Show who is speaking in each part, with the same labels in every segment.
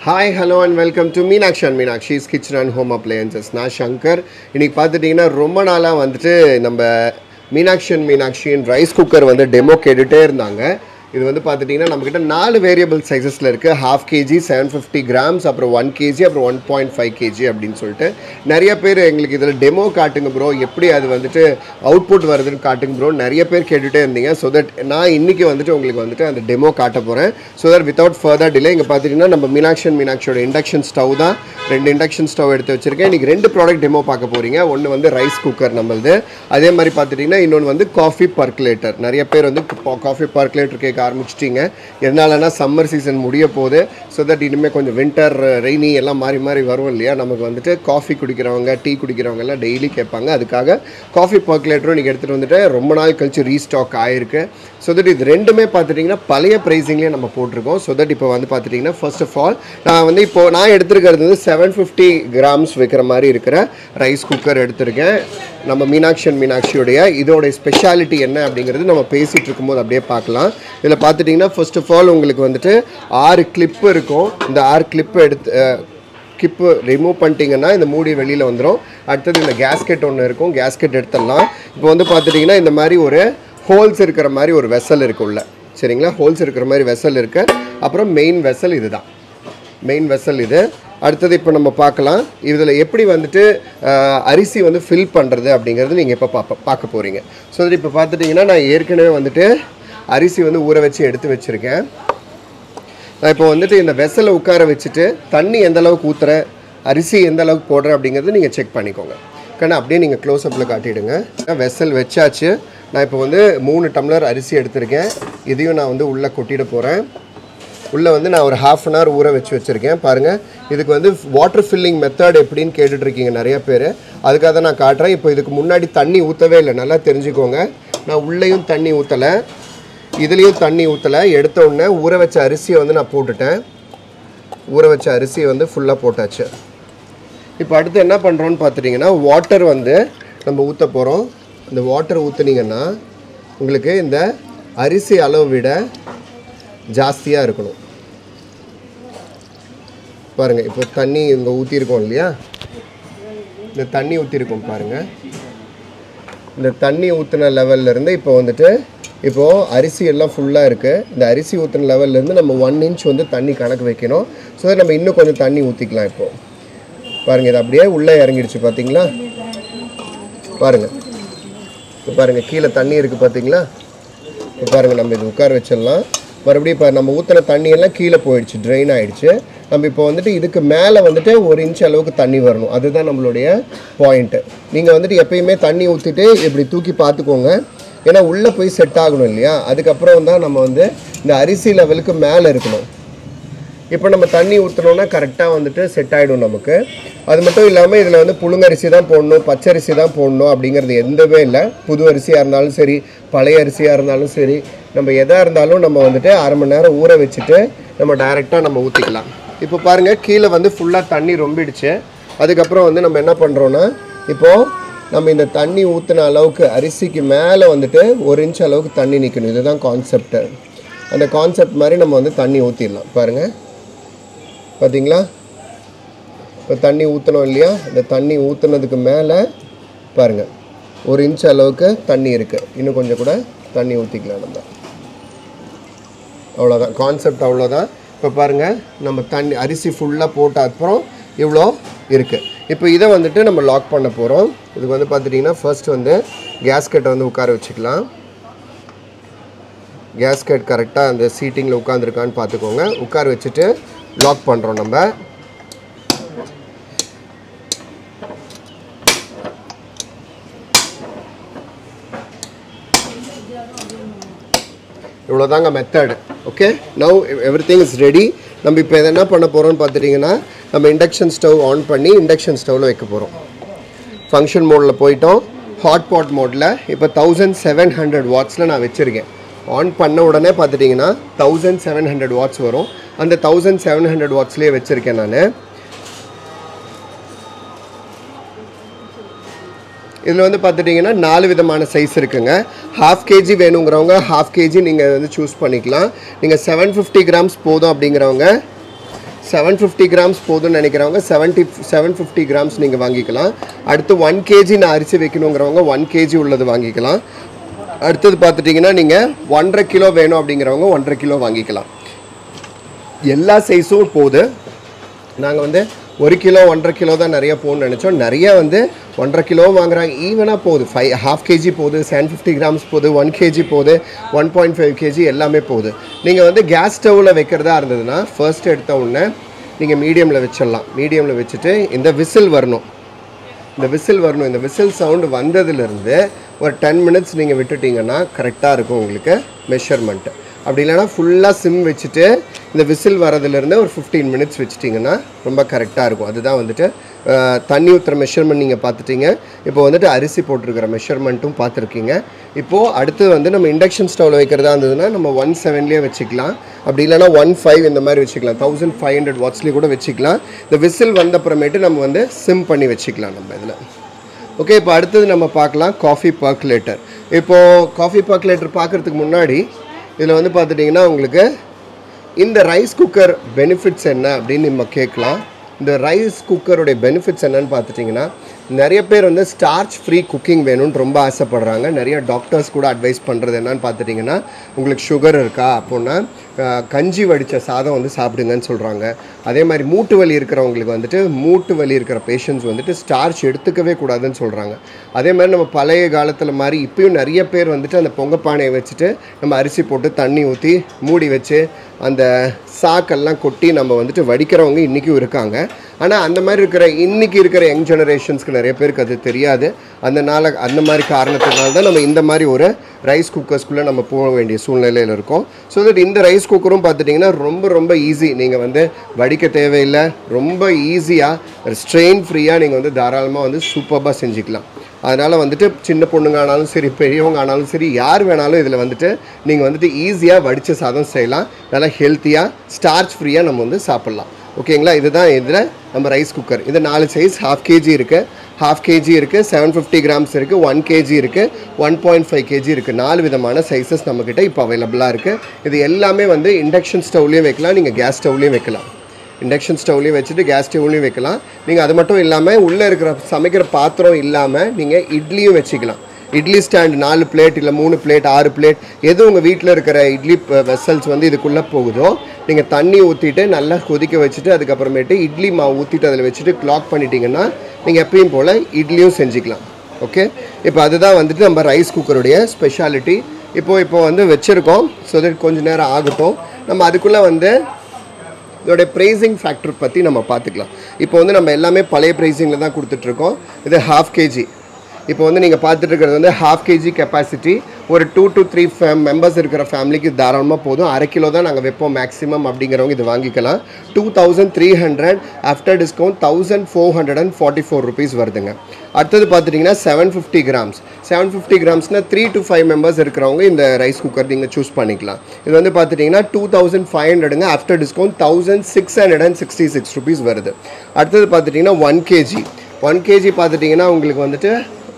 Speaker 1: Hi hello and welcome to Meenakshi and Meenakshi's kitchen and home appliances நான் சங்கர் இன்னைக்கு பார்த்துட்டிங்கன்னா ரொம்ப நாளாக வந்துட்டு நம்ம மீனாட்சி அண்ட் மீனாட்சியின் ரைஸ் குக்கர் வந்து டெமோ கேட்டுகிட்டே இருந்தாங்க இது வந்து பார்த்துட்டிங்கன்னா நம்மக்கிட்ட நாலு வேரியபிள் சைஸஸில் இருக்குது half KG seven fifty grams அப்புறம் ஒன் கேஜி அப்புறம் ஒன் பாயிண்ட் ஃபைவ் கேஜி அப்படின்னு சொல்லிட்டு நிறைய பேர் எங்களுக்கு இதில் டெமோ காட்டுங்க ப்ரோ எப்படி அது வந்துட்டு அவுட்புட் வருதுன்னு காட்டுங்க ப்ரோ நிறைய பேர் கேட்டுகிட்டே இருந்தீங்க ஸோ தட் நான் இன்றைக்கி வந்துட்டு உங்களுக்கு வந்துட்டு அந்த டெமோ காட்ட போகிறேன் so that without further delay இங்கே பார்த்துட்டிங்கன்னா நம்ம மீனாட்சி அண்ட் மீனாட்சியோட இண்டக்ஷன் ஸ்டவ் தான் ரெண்டு இண்டக்ஷன் ஸ்டவ் எடுத்து வச்சிருக்கேன் இன்றைக்கி ரெண்டு ப்ராடக்ட் டெமோ பார்க்க போகிறீங்க ஒன்று வந்து ரைஸ் குக்கர் நம்மளது அதே மாதிரி பார்த்துட்டிங்கன்னா இன்னொன்று வந்து காஃபி பர்க்குலேட்டர் நிறைய பேர் வந்து காஃபி பர்க்குலேட்டர் கேட்க ஆரம்பிச்சிட்டிங்க எதனாலனா சம்மர் சீசன் முடிய போகுது ஸோ தட் இனிமேல் கொஞ்சம் வின்டர் ரெய்னி எல்லாம் மாறி மாறி வரும் இல்லையா நமக்கு வந்துட்டு காஃபி குடிக்கிறவங்க டீ குடிக்கிறவங்க எல்லாம் டெய்லி கேட்பாங்க அதுக்காக காஃபி பர்க்குலேட்டரும் நீங்கள் எடுத்துகிட்டு வந்துட்டு ரொம்ப நாள் கழிச்சு ரீஸ்டாக் ஆயிருக்கு ஸோ தட் இது ரெண்டுமே பார்த்துட்டிங்கன்னா பழைய ப்ரைஸிங்லேயே நம்ம போட்டிருக்கோம் ஸோ தட் இப்போ வந்து பார்த்துட்டிங்கன்னா ஃபர்ஸ்ட் ஆஃப் ஆல் நான் வந்து இப்போ நான் எடுத்துருக்கிறது வந்து செவன் ஃபிஃப்டி கிராம்ஸ் வைக்கிற மாதிரி இருக்கிற ரைஸ் குக்கர் எடுத்திருக்கேன் நம்ம மீனாட்சி அண்ட் மீனாட்சியுடைய இதோட ஸ்பெஷாலிட்டி என்ன அப்படிங்கிறது நம்ம பேசிகிட்டு இருக்கும்போது அப்படியே பார்க்கலாம் இதில் பார்த்துட்டிங்கன்னா ஃபர்ஸ்ட் ஆஃப் ஆல் உங்களுக்கு வந்துட்டு ஆறு கிளிப்பு இருக்கும் இந்த ஆறு கிளிப்பு எடுத்து கிப்பு ரிமூவ் பண்ணிட்டீங்கன்னா இந்த மூடி வெளியில் வந்துடும் அடுத்தது இந்த கேஸ்கெட் ஒன்று இருக்கும் கேஸ்கெட் எடுத்துடலாம் இப்போ வந்து பார்த்துட்டிங்கன்னா இந்த மாதிரி ஒரு ஹோல்ஸ் இருக்கிற மாதிரி ஒரு வெசல் இருக்கு உள்ள சரிங்களா ஹோல்ஸ் இருக்கிற மாதிரி வெசல் இருக்கு அப்புறம் மெயின் வெசல் இதுதான் மெயின் வெசல் இது அடுத்தது இப்போ நம்ம பார்க்கலாம் இதில் எப்படி வந்துட்டு அஹ், அரிசி வந்து ஃபில் பண்ணுறது அப்படிங்கிறது நீங்கள் இப்போ பார்ப்ப பார்க்க போகிறீங்க ஸோ இது இப்போ பார்த்துட்டிங்கன்னா நான் ஏற்கனவே வந்துட்டு அரிசி வந்து ஊற வச்சு எடுத்து வச்சுருக்கேன் நான் இப்போ வந்துட்டு இந்த வெசலை உட்கார வச்சுட்டு தண்ணி எந்த அளவுக்கு ஊற்றுறேன் அரிசி எந்த அளவுக்கு போடுறேன் அப்படிங்கிறது நீங்கள் செக் பண்ணிக்கோங்க கண்ணா அப்படியே நீங்கள் க்ளோஸ்அப்பில் காட்டிடுங்க வெசல் வச்சாச்சு நான் இப்போ வந்து மூணு டம்ளர் அரிசி எடுத்திருக்கேன் இதையும் நான் வந்து உள்ளே கொட்டிட போகிறேன் உள்ளே வந்து நான் ஒரு ஹாஃப் அன் ஹவர் ஊற வச்சு வச்சுருக்கேன் பாருங்கள் இதுக்கு வந்து வாட்டர் ஃபில்லிங் மெத்தட் எப்படின்னு கேட்டுட்டு இருக்கீங்க நிறைய பேர் அதுக்காக தான் நான் காட்டுறேன் இப்போ இதுக்கு முன்னாடி தண்ணி ஊற்றவே இல்லை நல்லா தெரிஞ்சுக்கோங்க நான் உள்ளேயும் தண்ணி ஊற்றலை இதுலேயும் தண்ணி ஊற்றலை எடுத்த உடனே ஊற வச்ச அரிசியை வந்து நான் போட்டுட்டேன் ஊற வச்ச அரிசியை வந்து ஃபுல்லாக போட்டாச்சு இப்போ அடுத்து என்ன பண்ணுறோன்னு பார்த்துட்டிங்கன்னா வாட்டர் வந்து நம்ம ஊற்ற போகிறோம் இந்த வாட்டர் ஊற்றுனீங்கன்னா உங்களுக்கு இந்த அரிசி அளவு விட ஜாஸ்தியாக இருக்கணும் பாருங்கள் இப்போ தண்ணி இங்கே ஊற்றிருக்கோம் இல்லையா இந்த தண்ணி ஊற்றிருக்கோம் பாருங்கள் இந்த தண்ணி ஊற்றின லெவல்லேருந்து இப்போ வந்துட்டு இப்போது அரிசி எல்லாம் ஃபுல்லாக இருக்குது இந்த அரிசி ஊற்றின லெவல்லேருந்து நம்ம ஒன் இன்ச் வந்து தண்ணி கணக்கு வைக்கணும் ஸோ நம்ம இன்னும் கொஞ்சம் தண்ணி ஊற்றிக்கலாம் இப்போது பாருங்கள் இது அப்படியே உள்ளே இறங்கிடுச்சு பார்த்தீங்களா பாருங்கள் இப்போ பாருங்கள் கீழே தண்ணி இருக்குது பார்த்தீங்களா இப்போ பாருங்கள் நம்ம இது உட்கார வச்சிடலாம் மறுபடியும் இப்போ நம்ம ஊற்றின தண்ணியெல்லாம் கீழே போயிடுச்சு ட்ரெயின் ஆயிடுச்சு நம்ம இப்போ வந்துட்டு இதுக்கு மேலே வந்துட்டு ஒரு இன்ச் அளவுக்கு தண்ணி வரணும் அதுதான் நம்மளுடைய பாயிண்ட்டு நீங்கள் வந்துட்டு எப்பயுமே தண்ணி ஊற்றிட்டு இப்படி தூக்கி பார்த்துக்கோங்க ஏன்னா உள்ளே போய் செட் ஆகணும் இல்லையா அதுக்கப்புறம் தான் நம்ம வந்து இந்த அரிசி லெவலுக்கு மேலே இருக்கணும் இப்போ நம்ம தண்ணி ஊற்றினோன்னா கரெக்டாக வந்துட்டு செட் ஆகிடும் நமக்கு அது மட்டும் இல்லாமல் இதில் வந்து புழுங்கரிசி தான் போடணும் பச்சரிசி தான் போடணும் அப்படிங்கிறது எந்தவே இல்லை புது அரிசியாக இருந்தாலும் சரி பழைய அரிசியாக இருந்தாலும் சரி நம்ம எதாக இருந்தாலும் நம்ம வந்துட்டு அரை மணி நேரம் ஊற வச்சுட்டு நம்ம டைரெக்டாக நம்ம ஊற்றிக்கலாம் இப்போ பாருங்கள் கீழே வந்து ஃபுல்லாக தண்ணி ரொம்பிடுச்சு அதுக்கப்புறம் வந்து நம்ம என்ன பண்ணுறோன்னா இப்போது நம்ம இந்த தண்ணி ஊற்றின அளவுக்கு அரிசிக்கு மேலே வந்துட்டு ஒரு இன்ச் அளவுக்கு தண்ணி நிற்கணும் இதுதான் கான்செப்ட்டு அந்த கான்செப்ட் மாதிரி நம்ம வந்து தண்ணி ஊற்றிடலாம் பாருங்கள் பார்த்தீங்களா இப்போ தண்ணி ஊற்றணும் இல்லையா இந்த தண்ணி ஊற்றுனதுக்கு மேலே பாருங்கள் ஒரு இன்ச் அளவுக்கு தண்ணி இருக்குது இன்னும் கொஞ்சம் கூட தண்ணி ஊற்றிக்கலாம் நம்ம அவ்வளோதான் கான்செப்ட் அவ்வளோதான் இப்போ பாருங்கள் நம்ம தண்ணி அரிசி ஃபுல்லாக போட்ட அப்புறம் இவ்வளோ இருக்குது இப்போ இதை வந்துட்டு நம்ம லாக் பண்ண போகிறோம் இதுக்கு வந்து பார்த்துட்டிங்கன்னா ஃபர்ஸ்ட் வந்து கேஸ்கெட்டை வந்து உட்கார வச்சுக்கலாம் கேஸ்கெட் கரெக்டாக அந்த சீட்டிங்கில் உட்காந்துருக்கான்னு பார்த்துக்கோங்க உட்கார வச்சுட்டு லாக் பண்ணுறோம் நம்ம இவ்வளோதாங்க method okay now everything is ready நம்ம இப்போ இதை என்ன பண்ண போகிறோம்னு பார்த்துட்டிங்கன்னா நம்ம இண்டக்ஷன் ஸ்டவ் ஆன் பண்ணி இண்டக்ஷன் ஸ்டவ்வில் வைக்க போகிறோம் ஃபங்க்ஷன் மோடில் போயிட்டோம் ஹாட் பாட் மோடில் இப்போ தௌசண்ட் செவன் ஹண்ட்ரட் வாட்ஸில் நான் வச்சுருக்கேன் ஆன் பண்ண உடனே பார்த்துட்டிங்கன்னா தௌசண்ட் செவன் ஹண்ட்ரட் வாட்ஸ் வரும் அந்த தௌசண்ட் செவன் ஹண்ட்ரட் வாட்ஸ்லேயே வச்சுருக்கேன் நான் இதில் வந்து பார்த்துட்டிங்கன்னா நாலு விதமான சைஸ் இருக்குங்க ஹாஃப் கேஜி வேணுங்கிறவங்க ஹாஃப் கேஜி நீங்கள் வந்து சூஸ் பண்ணிக்கலாம் நீங்கள் செவன் ஃபிஃப்டி கிராம்ஸ் போதும் அப்படிங்கிறவங்க செவன் ஃபிஃப்டி கிராம்ஸ் போதும்னு நினைக்கிறவங்க செவன்ட்டி செவன் ஃபிஃப்டி கிராம்ஸ் நீங்கள் வாங்கிக்கலாம் அடுத்து ஒன் கேஜி நான் அரிசி வைக்கணுங்கிறவங்க ஒன் கேஜி உள்ளது வாங்கிக்கலாம் அடுத்தது பார்த்துட்டிங்கன்னா நீங்கள் ஒன்றரை கிலோ வேணும் அப்படிங்கிறவங்க ஒன்றரை கிலோ வாங்கிக்கலாம் எல்லா சைஸும் போகுது நாங்கள் வந்து ஒரு கிலோ ஒன்றரை கிலோ தான் நிறைய போகணும்னு நினச்சோம் நிறைய வந்து ஒன்றரை கிலோ வாங்குறாங்க ஈவனாக போகுது ஃபைவ் ஹாஃப் கேஜி போகுது செவன் ஃபிஃப்டி கிராம்ஸ் போகுது ஒன் கேஜி போகுது ஒன் பாயிண்ட் ஃபைவ் கேஜி எல்லாமே போகுது நீங்கள் வந்து கேஸ் ஸ்டவ்வில் வைக்கிறதா இருந்ததுன்னா ஃபர்ஸ்ட் எடுத்த உடனே நீங்கள் மீடியமில் வச்சிடலாம் மீடியமில் வச்சுட்டு இந்த விசில் வரணும் இந்த விசில் வரணும் இந்த விசில் சவுண்டு வந்ததுலேருந்து ஒரு டென் மினிட்ஸ் நீங்கள் விட்டுட்டீங்கன்னா கரெக்டாக இருக்கும் உங்களுக்கு மெஷர்மெண்ட்டு அப்படி இல்லைன்னா ஃபுல்லாக சிம் வச்சுட்டு இந்த விசில் வரதுலேருந்து ஒரு ஃபிஃப்டீன் மினிட்ஸ் வச்சுட்டிங்கன்னா ரொம்ப கரெக்டாக இருக்கும் அதுதான் வந்துட்டு அஹ், தண்ணி ஊற்றுற மெஷர்மெண்ட் நீங்கள் பார்த்துட்டீங்க இப்போ வந்துட்டு அரிசி போட்டிருக்கிற மெஷர்மெண்ட்டும் பார்த்துருக்கீங்க இப்போது அடுத்து வந்து நம்ம இண்டக்ஷன் ஸ்டவ்வில் வைக்கிறதா இருந்ததுன்னா நம்ம ஒன் செவன்லேயே வச்சுக்கலாம் அப்படி இல்லைன்னா ஒன் ஃபைவ் இந்த மாதிரி வச்சுக்கலாம் தௌசண்ட் ஃபைவ் ஹண்ட்ரட் வாட்ஸ்லேயே கூட வச்சுக்கலாம் இந்த விசில் வந்த அப்புறமேட்டு நம்ம வந்து சிம் பண்ணி வச்சுக்கலாம் நம்ம இதில் ஓகே இப்போ அடுத்தது நம்ம பார்க்கலாம் காஃபி பர்க்குலேட்டர் இப்போது காஃபி பர்க்குலேட்டர் பார்க்குறதுக்கு முன்னாடி இதில் வந்து பார்த்துட்டிங்கன்னா உங்களுக்கு இந்த ரைஸ் குக்கர் பெனிஃபிட்ஸ் என்ன அப்படின்னு நம்ம கேட்கலாம் இந்த ரைஸ் குக்கருடைய பெனிஃபிட்ஸ் என்னன்னு பார்த்துட்டிங்கன்னா நிறைய பேர் வந்து ஸ்டார்ச் ஃப்ரீ குக்கிங் வேணும்னு ரொம்ப ஆசைப்படுறாங்க நிறைய டாக்டர்ஸ் கூட அட்வைஸ் பண்ணுறது என்னன்னு பார்த்துட்டிங்கன்னா உங்களுக்கு சுகர் இருக்கா அப்படின்னா அஹ், கஞ்சி வடித்த சாதம் வந்து சாப்பிடுங்கன்னு சொல்கிறாங்க அதே மாதிரி மூட்டு வலி இருக்கிறவங்களுக்கு வந்துட்டு மூட்டு வலி இருக்கிற பேஷண்ட்ஸ் வந்துட்டு ஸ்டார்ச் எடுத்துக்கவே கூடாதுன்னு சொல்கிறாங்க அதே மாதிரி நம்ம பழைய காலத்தில் மாதிரி இப்பயும் நிறைய பேர் வந்துட்டு அந்த பொங்கப்பானையை வச்சுட்டு நம்ம அரிசி போட்டு தண்ணி ஊற்றி மூடி வச்சு அந்த சாக்கெல்லாம் கொட்டி நம்ம வந்துட்டு வடிக்கிறவங்க இன்றைக்கும் இருக்காங்க ஆனால் அந்த மாதிரி இருக்கிற இன்றைக்கி இருக்கிற யங் ஜெனரேஷன்ஸ்க்கு நிறைய பேருக்கு அது தெரியாது அதனால அந்த மாதிரி காரணத்தினால தான் நம்ம இந்த மாதிரி ஒரு ரைஸ் குக்கர்ஸ்குள்ளே நம்ம போக வேண்டிய சூழ்நிலையில் இருக்கோம் ஸோ தட் இந்த ரைஸ் குக்கரும் பார்த்துட்டிங்கன்னா ரொம்ப ரொம்ப ஈஸி நீங்கள் வந்து வடிக்க தேவையில்லை ரொம்ப ஈஸியாக ஸ்ட்ரெயின் ஃப்ரீயாக நீங்கள் வந்து தாராளமாக வந்து சூப்பராக செஞ்சுக்கலாம் அதனால் வந்துட்டு சின்ன பொண்ணுங்க ஆனாலும் சரி பெரியவங்க ஆனாலும் சரி யார் வேணாலும் இதில் வந்துட்டு நீங்கள் வந்துட்டு ஈஸியாக வடித்த சாதம் செய்யலாம் நல்லா ஹெல்த்தியாக ஸ்டார்ச் ஃப்ரீயாக நம்ம வந்து சாப்பிட்லாம் ஓகேங்களா இதுதான் இதில் நம்ம ரைஸ் குக்கர் இது நாலு சைஸ் ஹாஃப் கேஜி இருக்குது ஹாஃப் கேஜி இருக்குது செவன் ஃபிஃப்டி கிராம்ஸ் இருக்குது ஒன் கேஜி இருக்குது ஒன் பாயிண்ட் ஃபைவ் கேஜி இருக்குது நாலு விதமான சைஸஸ் நம்மக்கிட்ட இப்போ அவைலபிளாக இருக்குது இது எல்லாமே வந்து இண்டக்ஷன் ஸ்டவ்லேயும் வைக்கலாம் நீங்கள் கேஸ் ஸ்டவ்லேயும் வைக்கலாம் இண்டக்ஷன் ஸ்டவ்லேயும் வச்சுட்டு கேஸ் ஸ்டவ்லையும் வைக்கலாம் நீங்கள் அது மட்டும் இல்லாமல் உள்ளே இருக்கிற சமைக்கிற பாத்திரம் இல்லாமல் நீங்கள் இட்லியும் வச்சுக்கலாம் இட்லி ஸ்டாண்ட் நாலு பிளேட் இல்லை மூணு பிளேட் ஆறு பிளேட் எது உங்கள் வீட்டில் இருக்கிற இட்லி வெசல்ஸ் வந்து இதுக்குள்ளே போகுதோ நீங்கள் தண்ணி ஊற்றிட்டு நல்லா கொதிக்க வச்சுட்டு அதுக்கப்புறமேட்டு இட்லி மாவு ஊற்றிட்டு அதில் வச்சுட்டு க்ளாக் பண்ணிட்டீங்கன்னா நீங்கள் எப்பயும் போல் இட்லியும் செஞ்சுக்கலாம் ஓகே இப்போ அதுதான் வந்துட்டு நம்ம ரைஸ் குக்கருடைய ஸ்பெஷாலிட்டி இப்போ இப்போ வந்து வச்சுருக்கோம் ஸோ தட் கொஞ்ச நேரம் ஆகட்டும் நம்ம அதுக்குள்ளே வந்து இதோட ப்ரைஸிங் ஃபேக்டர் பற்றி நம்ம பார்த்துக்கலாம் இப்போ வந்து நம்ம எல்லாமே பழைய ப்ரைஸிங்கில் தான் கொடுத்துட்ருக்கோம் இது ஹாஃப் கேஜி இப்போ வந்து நீங்கள் பார்த்துட்டு இருக்கிறது வந்து ஹாஃப் கேஜி கெப்பாசிட்டி ஒரு டூ டு த்ரீ மெம்பர்ஸ் இருக்கிற ஃபேமிலிக்கு தாராளமாக போதும் அரை கிலோ தான் நாங்கள் வைப்போம் மேக்ஸிமம் அப்படிங்கிறவங்க இது வாங்கிக்கலாம் two thousand three hundred after discount thousand four hundred and forty four rupees வருதுங்க அடுத்தது பார்த்துட்டிங்கன்னா seven fifty grams seven fifty கிராம்ஸ்னால் த்ரீ டு ஃபைவ் மெம்பர்ஸ் இருக்கிறவங்க இந்த ரைஸ் குக்கர் நீங்கள் சூஸ் பண்ணிக்கலாம் இது வந்து பார்த்துட்டிங்கன்னா டூ தௌசண்ட் ஃபைவ் ஹண்ட்ரடுங்க after discount thousand six hundred and sixty six rupees வருது அடுத்தது பார்த்துட்டிங்கன்னா ஒன் கேஜி ஒன் கேஜி பார்த்துட்டிங்கன்னா உங்களுக்கு வந்துட்டு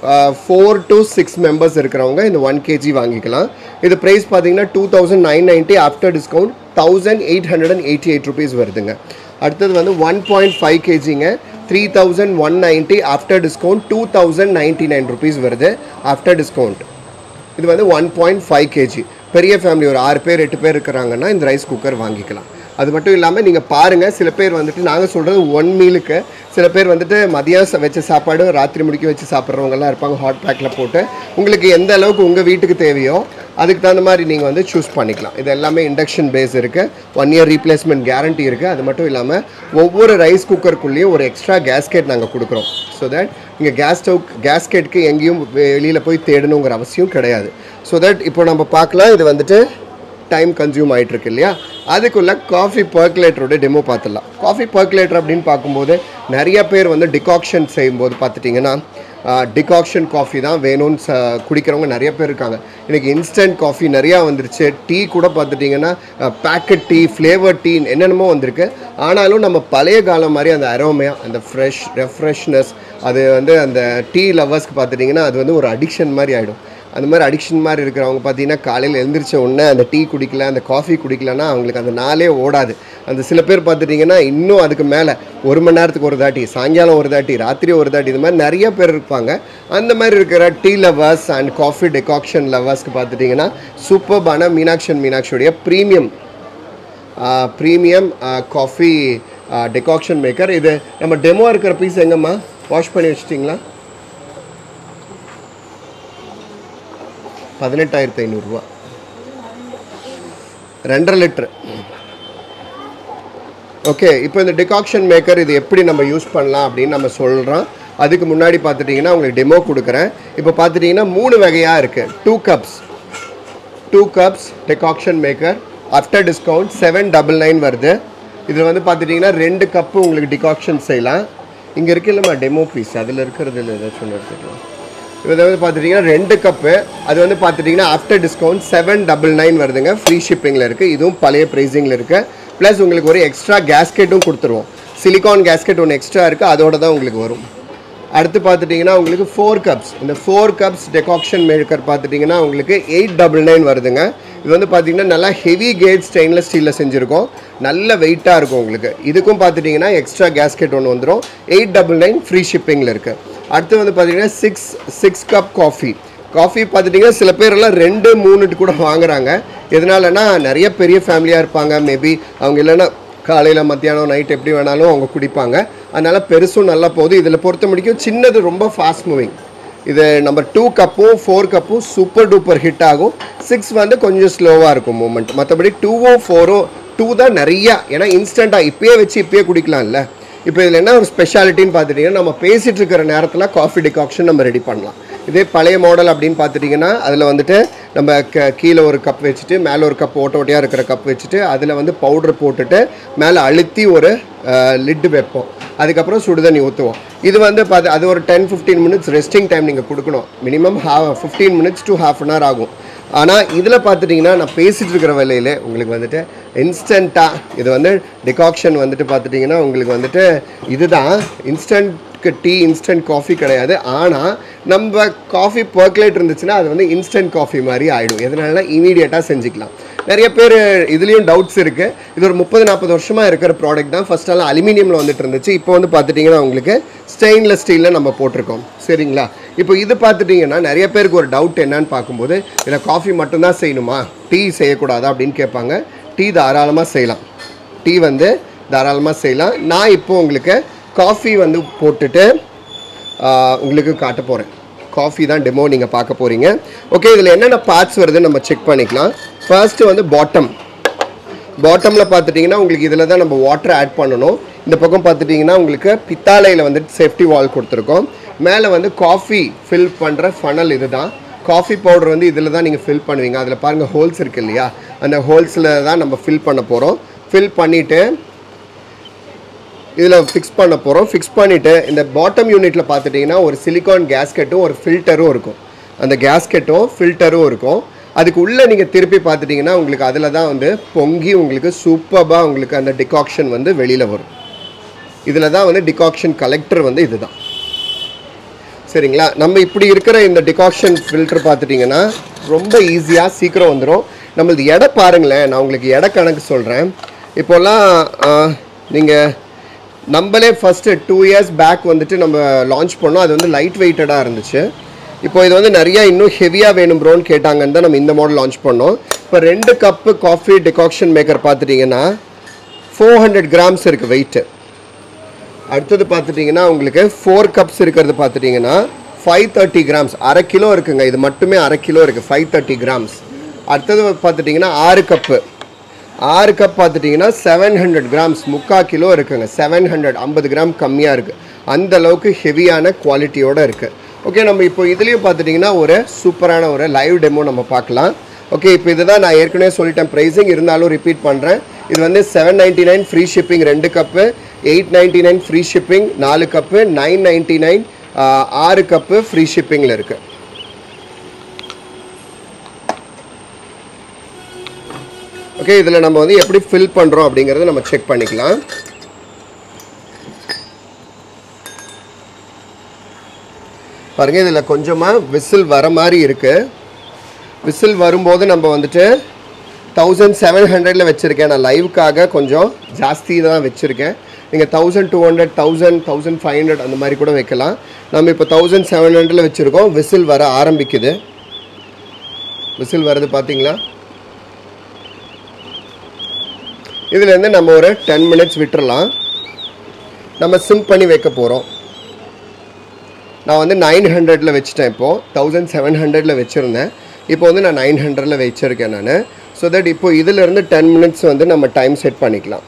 Speaker 1: ஃபோர் டு சிக்ஸ் மெம்பர்ஸ் இருக்கிறவங்க இந்த ஒன் கேஜி வாங்கிக்கலாம் இது ப்ரைஸ் பார்த்தீங்கன்னா two thousand nine ninety after discount thousand eight hundred and eighty eight rupees வருதுங்க அடுத்தது வந்து ஒன் பாயிண்ட் ஃபைவ் கேஜிங்க three thousand one ninety after discount two thousand ninety nine rupees வருது ஆஃப்டர் டிஸ்கவுண்ட் இது வந்து ஒன் பாயிண்ட் ஃபைவ் கேஜி பெரிய family ஒரு ஆறு பேர் எட்டு பேர் இருக்கிறாங்கன்னா இந்த ரைஸ் குக்கர் வாங்கிக்கலாம் அது மட்டும் இல்லாமல் நீங்கள் பாருங்கள் சில பேர் வந்துட்டு நாங்கள் சொல்கிறது ஒன் மீலுக்கு சில பேர் வந்துட்டு மதியம் ச- வச்ச சாப்பாடு ராத்திரி முடிக்க வச்சு சாப்பிட்றவங்கலாம் இருப்பாங்க ஹாட் பேக்கில் போட்டு உங்களுக்கு எந்த அளவுக்கு உங்கள் வீட்டுக்கு தேவையோ அதுக்கு தகுந்த மாதிரி நீங்கள் வந்து சூஸ் பண்ணிக்கலாம் இது எல்லாமே இண்டக்ஷன் பேஸ் இருக்குது ஒன் இயர் ரீப்ளேஸ்மெண்ட் கேரண்டி இருக்குது அது மட்டும் இல்லாமல் ஒவ்வொரு ரைஸ் குக்கருக்குள்ளேயும் ஒரு எக்ஸ்ட்ரா கேஸ்கெட் நாங்கள் கொடுக்குறோம் ஸோ தட் நீங்கள் கேஸ் ஸ்டவ் கேஸ்கெட்க்கு எங்கேயும் வெளியில் போய் தேடணுங்கிற அவசியம் கிடையாது ஸோ தட் இப்போ நம்ம பார்க்கலாம் இது வந்துட்டு டைம் கன்சியூம் ஆயிட்டு இருக்கு இல்லையா அதுக்குள்ள காஃபி பர்க்குலேட்டரோட டெமோ பார்த்துடலாம் காஃபி பர்க்குலேட்டர் அப்படின்னு பார்க்கும்போது நிறைய பேர் வந்து டிகாக்ஷன் செய்யும்போது பார்த்துட்டிங்கன்னா டிகாக்ஷன் காஃபி தான் வேணும்னு ச குடிக்கிறவங்க நிறைய பேர் இருக்காங்க இன்னைக்கு இன்ஸ்டன்ட் காஃபி நிறையா வந்துருச்சு டீ கூட பார்த்துட்டிங்கன்னா பேக்கெட் டீ ஃப்ளேவர் டீ என்னென்னமோ வந்திருக்கு ஆனாலும் நம்ம பழைய காலம் மாதிரி அந்த அரோமையா அந்த ஃப்ரெஷ் ரெஃப்ரெஷ்னஸ் அது வந்து அந்த டீ லவர்ஸ்க்கு பார்த்துட்டிங்கன்னா அது வந்து ஒரு அடிக்ஷன் மாதிரி ஆகிடும் அந்த மாதிரி அடிக்ஷன் மாதிரி இருக்கிறவங்க பார்த்தீங்கன்னா காலையில் எழுந்திரிச்ச உடனே அந்த டீ குடிக்கல அந்த காஃபி குடிக்கலன்னா அவங்களுக்கு அந்த நாளே ஓடாது அந்த சில பேர் பார்த்துட்டிங்கன்னா இன்னும் அதுக்கு மேலே ஒரு மணி நேரத்துக்கு ஒரு தாட்டி சாயங்காலம் ஒரு தாட்டி ராத்திரி ஒரு தாட்டி இது மாதிரி நிறைய பேர் இருப்பாங்க அந்த மாதிரி இருக்கிற tea lovers and coffee decoction லவர்ஸ்க்கு பார்த்துட்டிங்கன்னா சூப்பர்பான மீனாட்சி அண்ட் மீனாட்சியுடைய premium premium coffee decoction maker இது நம்ம டெமோ இருக்கிற பீஸ் எங்கம்மா வாஷ் பண்ணி வச்சிட்டிங்களா பதினெட்டாயிரத்து ஐநூறுரூவா ரெண்டரை லிட்ரு ஓகே இப்போ இந்த டிகாக்ஷன் மேக்கர் இது எப்படி நம்ம யூஸ் பண்ணலாம் அப்படின்னு நம்ம சொல்கிறோம் அதுக்கு முன்னாடி பார்த்துட்டிங்கன்னா உங்களுக்கு டெமோ கொடுக்குறேன் இப்போ பார்த்துட்டிங்கன்னா மூணு வகையாக இருக்குது two cups two cups decoction maker after discount seven double nine வருது இதில் வந்து பார்த்துட்டிங்கன்னா ரெண்டு கப்பு உங்களுக்கு டிகாக்ஷன் செய்யலாம் இங்கே இருக்கு இல்லைம்மா டெமோ பீஸ் அதில் இருக்கிறது இல்லை ஏதாச்சும் ஒன்று எடுத்துக்கலாம் இது வந்து பார்த்துட்டிங்கன்னா ரெண்டு கப்பு அது வந்து பார்த்துட்டிங்கன்னா after discount seven double nine வருதுங்க ஃப்ரீ ஷிப்பிங்கில் இருக்குது இதுவும் பழைய ப்ரைஸிங்கில் இருக்குது ப்ளஸ் உங்களுக்கு ஒரு எக்ஸ்ட்ரா கேஸ்கெட்டும் கொடுத்துருவோம் சிலிகான் கேஸ்கெட் ஒன்று எக்ஸ்ட்ரா இருக்குது அதோட தான் உங்களுக்கு வரும் அடுத்து பார்த்துட்டிங்கன்னா உங்களுக்கு ஃபோர் கப்ஸ் இந்த ஃபோர் கப்ஸ் டெகாக்ஷன் மேக்கர் பார்த்துட்டிங்கன்னா உங்களுக்கு எயிட் டபுள் நைன் வருதுங்க இது வந்து பார்த்தீங்கன்னா நல்லா ஹெவி கேட் ஸ்டெயின்லெஸ் ஸ்டீலில் செஞ்சுருக்கோம் நல்ல வெயிட்டாக இருக்கும் உங்களுக்கு இதுக்கும் பார்த்துட்டிங்கன்னா எக்ஸ்ட்ரா கேஸ்கெட் ஒன்று வந்துடும் எயிட் டபுள் நைன் ஃப்ரீ ஷிப்பிங்கில் இருக்குது அடுத்து வந்து பார்த்தீங்கன்னா six six cup coffee coffee பார்த்துட்டிங்கன்னா சில பேரெல்லாம் ரெண்டு மூணுட்டு கூட வாங்குறாங்க எதனாலனா நிறைய பெரிய ஃபேமிலியாக இருப்பாங்க மேபி அவங்க இல்லைன்னா காலையில் மத்தியானம் நைட் எப்படி வேணாலும் அவங்க குடிப்பாங்க அதனால் பெருசும் நல்லா போகுது இதில் பொறுத்த முடிக்கும் சின்னது ரொம்ப ஃபாஸ்ட் மூவிங் இது நம்பர் டூ கப்பும் ஃபோர் கப்பும் சூப்பர் டூப்பர் ஹிட் ஆகும் சிக்ஸ் வந்து கொஞ்சம் ஸ்லோவாக இருக்கும் மூமெண்ட் மற்றபடி டூவும் ஃபோரும் டூ தான் நிறையா ஏன்னா இன்ஸ்டண்ட்டாக இப்பயே வச்சு இப்பயே குடிக்கலாம்ல இப்போ இதில் என்ன ஒரு ஸ்பெஷாலிட்டின்னு பார்த்துட்டிங்கன்னா நம்ம பேசிகிட்டு இருக்கிற நேரத்தில் காஃபி டிகாக்ஷன் நம்ம ரெடி பண்ணலாம் இதே பழைய மாடல் அப்படின்னு பார்த்துட்டிங்கன்னா அதில் வந்துட்டு நம்ம க கீழே ஒரு கப் வச்சுட்டு மேலே ஒரு கப் ஓட்ட ஓட்டையாக இருக்கிற கப் வச்சுட்டு அதில் வந்து பவுடர் போட்டுட்டு மேலே அழுத்தி ஒரு லிட்டு வைப்போம் அதுக்கப்புறம் சுடுதண்ணி ஊற்றுவோம் இது வந்து பார்த்து அது ஒரு ten fifteen minutes resting time நீங்கள் கொடுக்கணும் minimum ah fifteen minutes to half an hour ஆகும் ஆனால் இதில் பார்த்துட்டிங்கன்னா நான் பேசிகிட்டு இருக்கிற வேலையில் உங்களுக்கு வந்துட்டு இன்ஸ்டண்ட்டாக இது வந்து டிகாக்ஷன் வந்துட்டு பார்த்துட்டிங்கன்னா உங்களுக்கு வந்துட்டு இதுதான் இன்ஸ்டன்ட்க்கு டீ இன்ஸ்டன்ட் காஃபி கிடையாது ஆனால் நம்ம காஃபி பர்க்லேட் இருந்துச்சுன்னா அது வந்து இன்ஸ்டன்ட் காஃபி மாதிரி ஆகிடும் எதனால இமீடியட்டாக செஞ்சுக்கலாம் நிறைய பேர் இதுலேயும் டவுட்ஸ் இருக்குது இது ஒரு முப்பது நாற்பது வருஷமாக இருக்கிற ப்ராடக்ட் தான் ஃபஸ்ட்டெல்லாம் அலுமினியமில் வந்துட்டு இருந்துச்சு இப்போ வந்து பார்த்துட்டிங்கன்னா உங்களுக்கு ஸ்டெயின்லெஸ் ஸ்டீலில் நம்ம போட்டிருக்கோம் சரிங்களா இப்போ இது பார்த்துட்டிங்கன்னா நிறைய பேருக்கு ஒரு டவுட் என்னன்னு பார்க்கும்போது இதில் காஃபி மட்டும்தான் செய்யணுமா டீ செய்யக்கூடாதா அப்படின்னு கேட்பாங்க டீ தாராளமாக செய்யலாம் டீ வந்து தாராளமாக செய்யலாம் நான் இப்போ உங்களுக்கு காஃபி வந்து போட்டுட்டு ஆஹ், உங்களுக்கு காட்ட போகிறேன் காஃபி தான் டெமோ நீங்கள் பார்க்க போகிறீங்க ஓகே இதில் என்னென்ன பார்ட்ஸ் வருதுன்னு நம்ம செக் பண்ணிக்கலாம் ஃபர்ஸ்ட்டு வந்து பாட்டம் பாட்டமில் பார்த்துட்டிங்கன்னா உங்களுக்கு இதில் தான் நம்ம வாட்டர் ஆட் பண்ணணும் இந்த பக்கம் பார்த்துட்டிங்கன்னா உங்களுக்கு பித்தாளையில் வந்துட்டு சேஃப்டி வால் கொடுத்துருக்கோம் மேலே வந்து காஃபி ஃபில் பண்ணுற ஃபனல் இது தான் காஃபி பவுடர் வந்து இதில் தான் நீங்கள் ஃபில் பண்ணுவீங்க அதில் பாருங்கள் ஹோல்ஸ் இருக்கு இல்லையா அந்த ஹோல்ஸில் தான் நம்ம ஃபில் பண்ண போகிறோம் ஃபில் பண்ணிவிட்டு இதில் ஃபிக்ஸ் பண்ண போகிறோம் ஃபிக்ஸ் பண்ணிவிட்டு இந்த பாட்டம் யூனிட்டில் பார்த்துட்டிங்கன்னா ஒரு சிலிகான் கேஸ்கெட்டும் ஒரு ஃபில்டரும் இருக்கும் அந்த கேஸ்கெட்டும் ஃபில்டரும் இருக்கும் அதுக்கு உள்ளே நீங்கள் திருப்பி பார்த்துட்டிங்கன்னா உங்களுக்கு அதில் தான் வந்து பொங்கி உங்களுக்கு சூப்பராக உங்களுக்கு அந்த டிகாக்ஷன் வந்து வெளியில் வரும் இதில் தான் வந்து டிகாக்ஷன் கலெக்டர் வந்து இதுதான் சரிங்களா நம்ம இப்படி இருக்கிற இந்த டிகாக்ஷன் ஃபில்டர் பார்த்துட்டிங்கன்னா ரொம்ப ஈஸியாக சீக்கிரம் வந்துடும் நம்மளது எடை பாருங்களேன் நான் உங்களுக்கு எடை கணக்கு சொல்கிறேன் இப்போல்லாம் நீங்கள் நம்மளே ஃபஸ்ட்டு டூ இயர்ஸ் பேக் வந்துட்டு நம்ம லான்ச் பண்ணோம் அது வந்து லைட் வெயிட்டடாக இருந்துச்சு இப்போ இது வந்து நிறையா இன்னும் ஹெவியாக வேணும் ப்ரோன்னு கேட்டாங்கன்னு தான் நம்ம இந்த மாடல் லான்ச் பண்ணோம் இப்போ ரெண்டு கப்பு காஃபி டிகாக்ஷன் மேக்கர் பார்த்துட்டிங்கன்னா ஃபோர் ஹண்ட்ரட் கிராம்ஸ் இருக்குது வெயிட்டு அடுத்தது பார்த்துட்டிங்கன்னா உங்களுக்கு ஃபோர் கப்ஸ் இருக்கிறது பார்த்துட்டிங்கன்னா ஃபைவ் தேர்ட்டி கிராம்ஸ் அரை கிலோ இருக்குங்க இது மட்டுமே அரை கிலோ இருக்குது ஃபைவ் தேர்ட்டி கிராம்ஸ் அடுத்தது பார்த்துட்டிங்கன்னா ஆறு கப்பு ஆறு கப் பார்த்துட்டிங்கன்னா செவன் ஹண்ட்ரட் கிராம்ஸ் முக்கால் கிலோ இருக்குங்க செவன் ஹண்ட்ரட் ஐம்பது கிராம் கம்மியாக இருக்குது அந்த அளவுக்கு ஹெவியான குவாலிட்டியோடு இருக்குது ஓகே நம்ம இப்போ இதுலேயும் பார்த்துட்டிங்கன்னா ஒரு சூப்பரான ஒரு லைவ் டெமோ நம்ம பார்க்கலாம் ஓகே இப்போ இதுதான் நான் ஏற்கனவே சொல்லிட்டேன் ப்ரைஸிங் இருந்தாலும் ரிப்பீட் பண்ணுறேன் இது வந்து seven ninety nine free shipping ரெண்டு cup eight ninety nine free shipping நாலு கப்பு நைன் நைன்ட்டி நைன் ஆறு கப்பு ஃப்ரீ ஷிப்பிங்கில் இருக்குது ஓகே இதில் நம்ம வந்து எப்படி ஃபில் பண்ணுறோம் அப்படிங்கிறத நம்ம செக் பண்ணிக்கலாம் பாருங்க இதில் கொஞ்சமாக விசில் வர மாதிரி இருக்குது விசில் வரும்போது நம்ம வந்துட்டு தௌசண்ட் செவன் ஹண்ட்ரடில் வச்சுருக்கேன் நான் லைவுக்காக கொஞ்சம் ஜாஸ்தி தான் வச்சுருக்கேன் நீங்கள் thousand two hundred thousand thousand five hundred அந்த மாதிரி கூட வைக்கலாம் நம்ம இப்போ தௌசண்ட் செவன் ஹண்ட்ரடில் வச்சுருக்கோம் விசில் வர ஆரம்பிக்குது விசில் வருது பார்த்தீங்களா இதுலேருந்து நம்ம ஒரு டென் மினிட்ஸ் விட்டுறலாம் நம்ம சிம் பண்ணி வைக்க போகிறோம் நான் வந்து நைன் ஹண்ட்ரடில் வச்சுட்டேன் இப்போது தௌசண்ட் செவன் ஹண்ட்ரடில் வச்சுருந்தேன் இப்போ வந்து நான் நைன் ஹண்ட்ரடில் வச்சுருக்கேன் நான் ஸோ தட் இப்போ இதிலேருந்து டென் மினிட்ஸ் வந்து நம்ம டைம் செட் பண்ணிக்கலாம்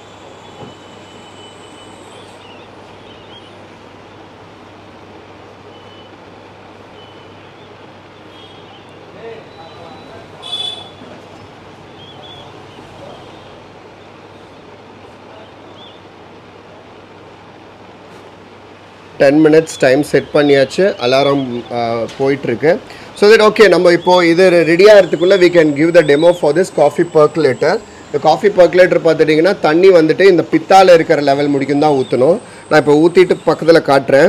Speaker 1: டென் மினிட்ஸ் டைம் செட் பண்ணியாச்சு அலாரம் போயிட்டுருக்கு ஸோ தட் ஓகே நம்ம இப்போது இது ரெடி ஆகிறதுக்குள்ளே we can give the demo for this coffee percolator இந்த காஃபி பர்க்குலேட்டர் பார்த்துட்டிங்கன்னா தண்ணி வந்துட்டு இந்த பித்தால இருக்கிற லெவல் முடிக்கும் தான் ஊற்றணும் நான் இப்போ ஊற்றிட்டு பக்கத்தில் காட்டுறேன்